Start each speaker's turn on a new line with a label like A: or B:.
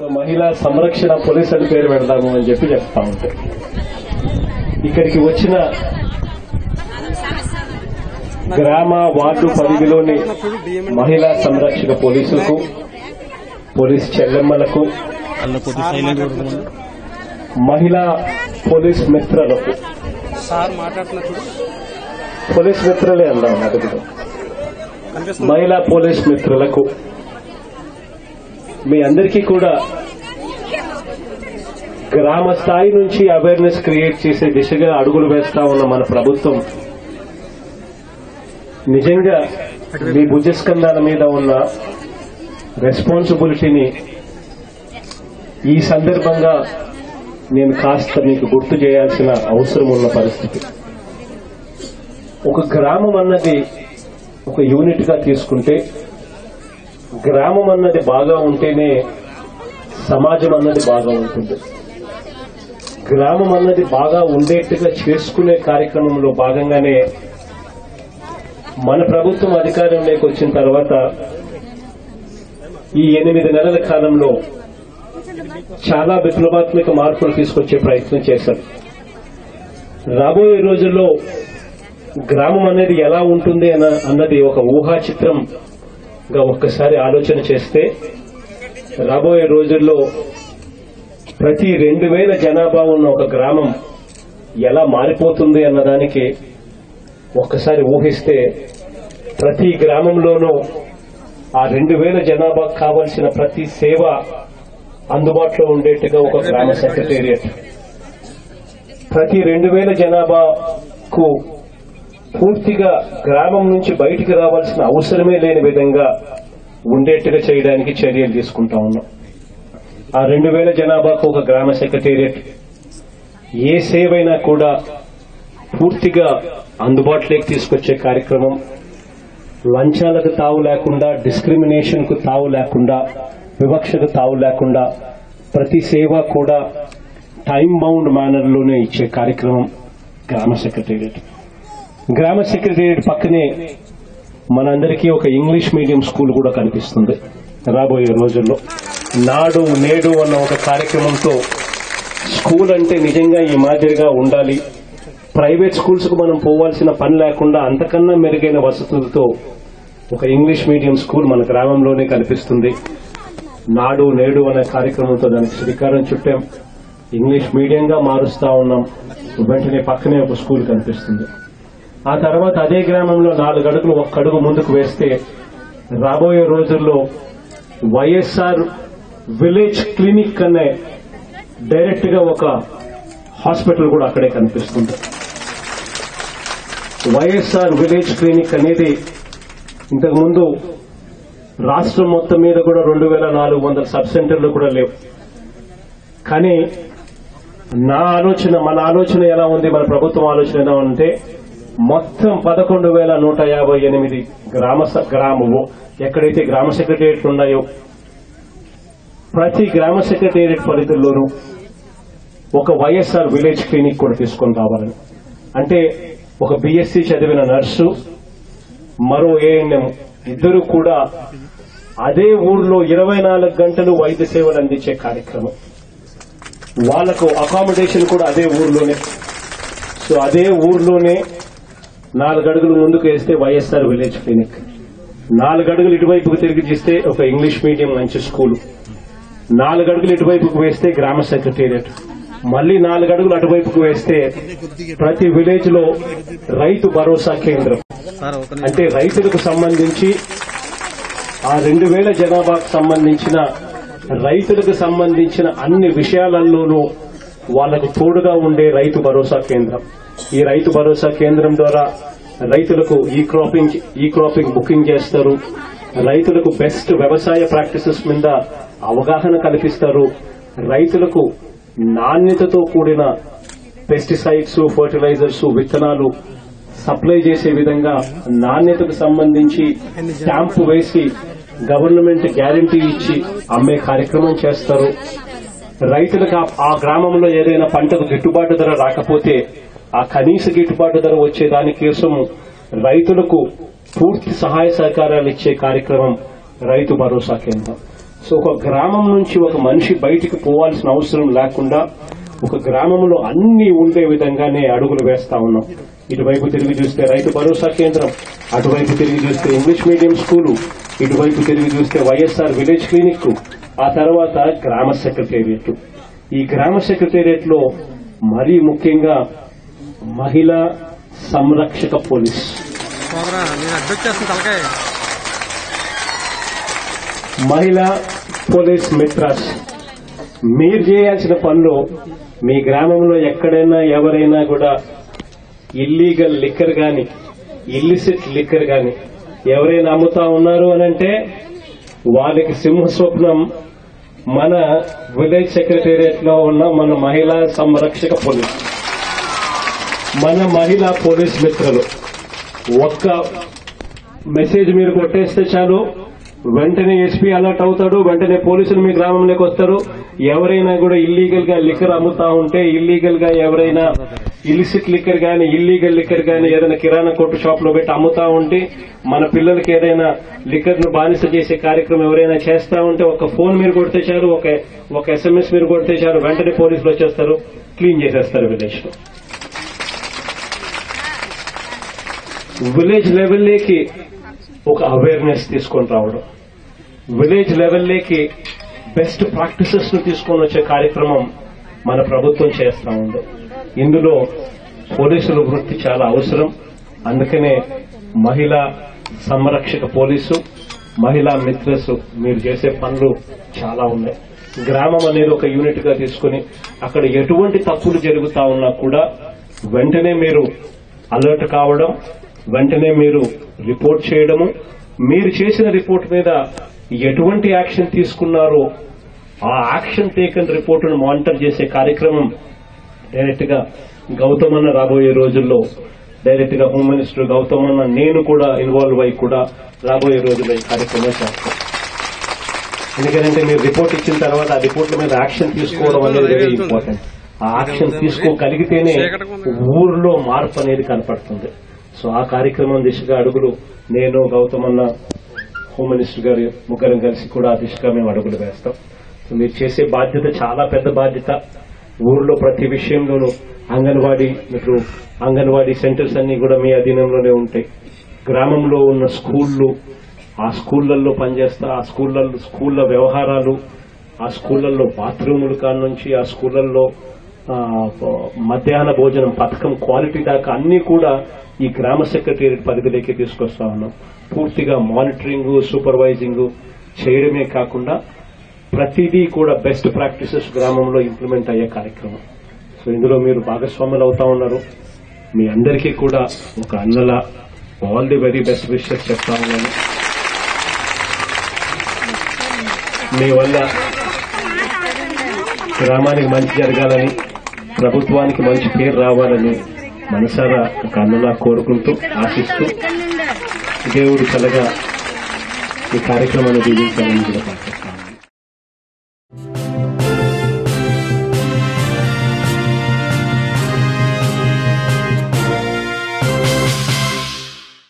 A: so మహిళా సంరక్షణ police అని పేరు పెడదాము అని చెప్పి చెప్తా ఉంటాయి ఇక్కడికి వచ్చిన గ్రామ వార్డు పరిధిలోని మహిళా సంరక్షణ పోలీసులకు పోలీస్ చెల్లెమ్మలకు
B: అల్ల కొద్ది సైలెంట్ కొడుతుంది
A: మహిళా పోలీస్ మిత్రులకు
C: సార్ మాట్లాడుతున్నప్పుడు
A: పోలీస్ మిత్రులే అన్నాం అడుగుదాం
C: కనిపిస్తుంది
A: మహిళా పోలీస్ మిత్రులకు మీ అందరికీ కూడా గ్రామ స్థాయి నుంచి అవేర్నెస్ క్రియేట్ చేసే దిశగా అడుగులు వేస్తా ఉన్న మన ప్రభుత్వం నిజంగా మీ భుజస్కంధాల మీద ఉన్న రెస్పాన్సిబిలిటీని ఈ సందర్భంగా నేను కాస్త మీకు గుర్తు చేయాల్సిన అవసరం ఉన్న పరిస్థితి ఒక గ్రామం అన్నది ఒక యూనిట్ గా తీసుకుంటే గ్రామం అన్నది బాగా ఉంటేనే సమాజం అన్నది బాగా ఉంటుంది గ్రామం అన్నది బాగా ఉండేట్టుగా చేసుకునే కార్యక్రమంలో భాగంగానే మన ప్రభుత్వం అధికారంలోకి వచ్చిన తర్వాత ఈ ఎనిమిది నెలల కాలంలో చాలా విప్లవాత్మక మార్పులు తీసుకొచ్చే ప్రయత్నం చేశారు రాబోయే రోజుల్లో గ్రామం అనేది ఎలా ఉంటుంది అన్న అన్నది ఒక ఊహా చిత్రంగా ఒక్కసారి ఆలోచన చేస్తే రాబోయే రోజుల్లో ప్రతి రెండు వేల జనాభా ఉన్న ఒక గ్రామం ఎలా మారిపోతుంది అన్నదానికి ఒక్కసారి ఊహిస్తే ప్రతి గ్రామంలోనూ ఆ రెండు వేల జనాభా కావలసిన ప్రతి సేవ అందుబాటులో ఉండేట్టుగా ఒక గ్రామ సెక్రటేరియట్ ప్రతి రెండు వేల జనాభాకు పూర్తిగా గ్రామం నుంచి బయటికి రావాల్సిన అవసరమే లేని విధంగా ఉండేట్టుగా చేయడానికి చర్యలు తీసుకుంటా ఉన్నాం ఆ రెండు వేల జనాభాకు ఒక గ్రామ సెక్రటేరియట్ ఏ సేవైనా కూడా పూర్తిగా అందుబాటులోకి తీసుకొచ్చే కార్యక్రమం లంచాలకు తావు లేకుండా డిస్క్రిమినేషన్ కు తావు లేకుండా వివక్షకు తావు లేకుండా ప్రతి సేవ కూడా టైం బౌండ్ మేనర్ లోనే ఇచ్చే కార్యక్రమం గ్రామ సెక్రటేరియట్ గ్రామ సెక్రటేరియట్ పక్కనే మనందరికీ ఒక ఇంగ్లీష్ మీడియం స్కూల్ కూడా కనిపిస్తుంది రాబోయే రోజుల్లో నాడు నేడు అన్న ఒక కార్యక్రమంతో స్కూల్ అంటే నిజంగా ఈ మాదిరిగా ఉండాలి ప్రైవేట్ స్కూల్స్ కు మనం పోవాల్సిన పని లేకుండా అంతకన్నా మెరుగైన వసతులతో ఒక ఇంగ్లీష్ మీడియం స్కూల్ మన గ్రామంలోనే కనిపిస్తుంది నాడు నేడు అనే కార్యక్రమంతో దానికి శ్రీకారం చుట్టాం ఇంగ్లీష్ మీడియంగా మారుస్తా ఉన్నాం వెంటనే పక్కనే ఒక స్కూల్ కనిపిస్తుంది ఆ తర్వాత అదే గ్రామంలో నాలుగు అడుగులు ఒక్క అడుగు ముందుకు వేస్తే రాబోయే రోజుల్లో వైఎస్ఆర్ విలేజ్ క్లినిక్ అనే డైరెక్ట్ గా ఒక హాస్పిటల్ కూడా అక్కడే కనిపిస్తుంది వైఎస్ఆర్ విలేజ్ క్లినిక్ అనేది ఇంతకుముందు రాష్ట్రం మొత్తం మీద కూడా రెండు వేల నాలుగు వందల సబ్ సెంటర్లు కూడా లేవు కానీ నా ఆలోచన మన ఆలోచన ఎలా ఉంది మన ప్రభుత్వం ఆలోచన ఎలా అంటే మొత్తం పదకొండు వేల నూట యాభై ఎనిమిది గ్రామ స- గ్రామము ఎక్కడైతే గ్రామ సెక్రటేరియట్లు ఉన్నాయో ప్రతి గ్రామ సెక్రటేరియట్ పరిధిలోనూ ఒక వైఎస్ఆర్ విలేజ్ క్లినిక్ కూడా తీసుకొని రావాలని అంటే ఒక బీఎస్సీ చదివిన నర్సు మరో ఏఎన్ఎం ఇద్దరు కూడా అదే ఊర్లో ఇరవై నాలుగు గంటలు వైద్య సేవలు అందించే కార్యక్రమం వాళ్లకు అకామిడేషన్ కూడా అదే ఊర్లోనే సో అదే ఊర్లోనే నాలుగు అడుగులు ముందుకు వేస్తే వైఎస్ఆర్ విలేజ్ క్లినిక్ నాలుగు అడుగులు ఇటువైపుకు తిరిగి చూస్తే ఒక ఇంగ్లీష్ మీడియం మంచి స్కూల్ నాలుగు అడుగులు ఇటువైపుకు వేస్తే గ్రామ సెక్రటేరియట్ మళ్ళీ నాలుగు అడుగులు అటువైపుకు వేస్తే ప్రతి విలేజ్ లో రైతు భరోసా కేంద్రం
B: సార్ ఒక నిమిషం
A: అంటే రైతులకు సంబంధించి ఆ రెండు వేల జనాభాకు సంబంధించిన రైతులకు సంబంధించిన అన్ని విషయాలలోనూ వాళ్లకు తోడుగా ఉండే రైతు భరోసా కేంద్రం ఈ రైతు భరోసా కేంద్రం ద్వారా రైతులకు ఈ క్రాపింగ్ ఈ క్రాపింగ్ బుకింగ్ చేస్తారు రైతులకు బెస్ట్ వ్యవసాయ ప్రాక్టీసెస్ మీద అవగాహన కల్పిస్తారు రైతులకు నాణ్యతతో కూడిన పెస్టిసైడ్స్ ఫర్టిలైజర్స్ విత్తనాలు సప్లై చేసే విధంగా నాణ్యతకు సంబంధించి స్టాంపు వేసి గవర్నమెంట్ గ్యారంటీ ఇచ్చి అమ్మే కార్యక్రమం చేస్తారు రైతులకు ఆ- ఆ గ్రామంలో ఏదైనా పంటకు గిట్టుబాటు ధర రాకపోతే ఆ కనీస గిట్టుబాటు ధర వచ్చే దానికోసం రైతులకు పూర్తి సహాయ సహకారాలు ఇచ్చే కార్యక్రమం రైతు భరోసా కేంద్రం సో ఒక గ్రామం నుంచి ఒక మనిషి బయటికి పోవాల్సిన అవసరం లేకుండా ఒక గ్రామంలో అన్ని ఉండే విధంగానే అడుగులు వేస్తా ఉన్నాం ఇటువైపు తిరిగి చూస్తే రైతు భరోసా కేంద్రం అటువైపు తిరిగి చూస్తే ఇంగ్లీష్ మీడియం స్కూలు ఇటువైపు తిరిగి చూస్తే వైఎస్ఆర్ విలేజ్ క్లినిక్ ఆ తర్వాత గ్రామ సెక్రటేరియట్ ఈ గ్రామ సెక్రటేరియట్ లో మరీ ముఖ్యంగా మహిళా సంరక్షక పోలీస్
C: సోదరా నేను అడ్వైట్ చేస్తాను తలకాయ
A: మహిళా పోలీస్ మిత్రాస్ మీరు చేయాల్సిన పనులు మీ గ్రామంలో ఎక్కడైనా ఎవరైనా కూడా ఇల్లీగల్ లిక్కర్ గాని ఇల్లిసిట్ లిక్కర్ గాని ఎవరైనా అమ్ముతా ఉన్నారు అని అంటే వాళ్ళకి సింహ స్వప్నం మన విలేజ్ సెక్రటేరియట్ లో ఉన్న మన మహిళా సంరక్షక పోలీస్ మన మహిళా పోలీస్ మిత్రులు ఒక్క మెసేజ్ మీరు కొట్టేస్తే చాలు వెంటనే ఎస్పీ అలర్ట్ అవుతాడు వెంటనే పోలీసులు మీ గ్రామంలోకి వస్తారు ఎవరైనా కూడా ఇల్లీగల్ గా లిక్కర్ అమ్ముతా ఉంటే ఇల్లీగల్ గా ఎవరైనా ఇలిసిట్ లిక్కర్ గాని ఇల్లీగల్ లిక్కర్ గాని ఏదైనా కిరాణా కొట్టు షాప్ లో పెట్టి అమ్ముతా ఉంటే మన పిల్లలకి ఏదైనా లిక్కర్ ను బానిస చేసే కార్యక్రమం ఎవరైనా చేస్తా ఉంటే ఒక ఫోన్ మీరు కొడితే చాలు ఒక ఒక ఎస్ఎంఎస్ మీరు కొడితే చాలు వెంటనే పోలీసులు వచ్చేస్తారు క్లీన్ చేసేస్తారు విలేజ్ లో విలేజ్ లెవెల్లోకి ఒక అవేర్నెస్ తీసుకొని రావడం విలేజ్ లెవెల్లోకి బెస్ట్ ప్రాక్టీసెస్ ను తీసుకొని వచ్చే కార్యక్రమం మన ప్రభుత్వం చేస్తా ఉంది ఇందులో పోలీసుల వృత్తి చాలా అవసరం అందుకనే మహిళా సంరక్షక పోలీసు మహిళా మిత్రస్ మీరు చేసే పనులు చాలా ఉన్నాయి గ్రామం అనేది ఒక యూనిట్ గా తీసుకుని అక్కడ ఎటువంటి తప్పులు జరుగుతా ఉన్నా కూడా వెంటనే మీరు అలర్ట్ కావడం వెంటనే మీరు రిపోర్ట్ చేయడము మీరు చేసిన రిపోర్ట్ మీద ఎటువంటి యాక్షన్ తీసుకున్నారో ఆ యాక్షన్ టేకన్ రిపోర్టును మానిటర్ చేసే కార్యక్రమం డైరెక్ట్ గా గౌతమ్ అన్న రాబోయే రోజుల్లో డైరెక్ట్ గా హోమ్ మినిస్టర్ గౌతమ్ అన్న నేను కూడా ఇన్వాల్వ్ అయి కూడా రాబోయే రోజుల్లో ఈ కార్యక్రమం చేస్తాం ఎందుకంటే మీరు రిపోర్ట్ ఇచ్చిన తర్వాత ఆ రిపోర్ట్ల మీద యాక్షన్ తీసుకోవడం అనేది వెరీ ఇంపార్టెంట్ ఆ యాక్షన్ తీసుకోగలిగితేనే ఊర్లో మార్పు అనేది కనపడుతుంది సో ఆ కార్యక్రమం దిశగా అడుగులు నేను గౌతమ్ అన్న హోమ్ మినిస్టర్ గారు ముగ్గురం కలిసి కూడా ఆ దిశగా మేము అడుగులు వేస్తాం సో మీరు చేసే బాధ్యత చాలా పెద్ద బాధ్యత ఊర్లో ప్రతి విషయంలోనూ అంగన్వాడీ మీకు అంగన్వాడీ సెంటర్స్ అన్ని కూడా మీ అధీనంలోనే ఉంటాయి గ్రామంలో ఉన్న స్కూళ్ళు ఆ స్కూళ్లలో పనిచేస్తా ఆ స్కూళ్లలో స్కూళ్ల వ్యవహారాలు ఆ స్కూళ్లలో బాత్రూములు కాడ నుంచి ఆ స్కూళ్లలో ఆ, మధ్యాహ్న భోజనం పథకం క్వాలిటీ దాకా అన్ని కూడా ఈ గ్రామ సెక్రటేరియట్ పరిధిలోకి తీసుకొస్తా ఉన్నాం పూర్తిగా మానిటరింగ్ సూపర్వైజింగ్ చేయడమే కాకుండా ప్రతిదీ కూడా బెస్ట్ ప్రాక్టీసెస్ గ్రామంలో ఇంప్లిమెంట్ అయ్యే కార్యక్రమం సో ఇందులో మీరు భాగస్వాములు అవుతా ఉన్నారు మీ అందరికీ కూడా ఒక అన్నలా all the very best wishes చెప్తా ఉన్నాను మీ వల్ల గ్రామానికి మంచి జరగాలని ప్రభుత్వానికి మంచి పేరు రావాలని మనసారా ఒక అన్నలా కోరుకుంటూ ఆశిస్తూ దేవుడు చల్లగా ఈ కార్యక్రమాన్ని దీవించాలని కూడా ప్రార్థిస్తున్నాను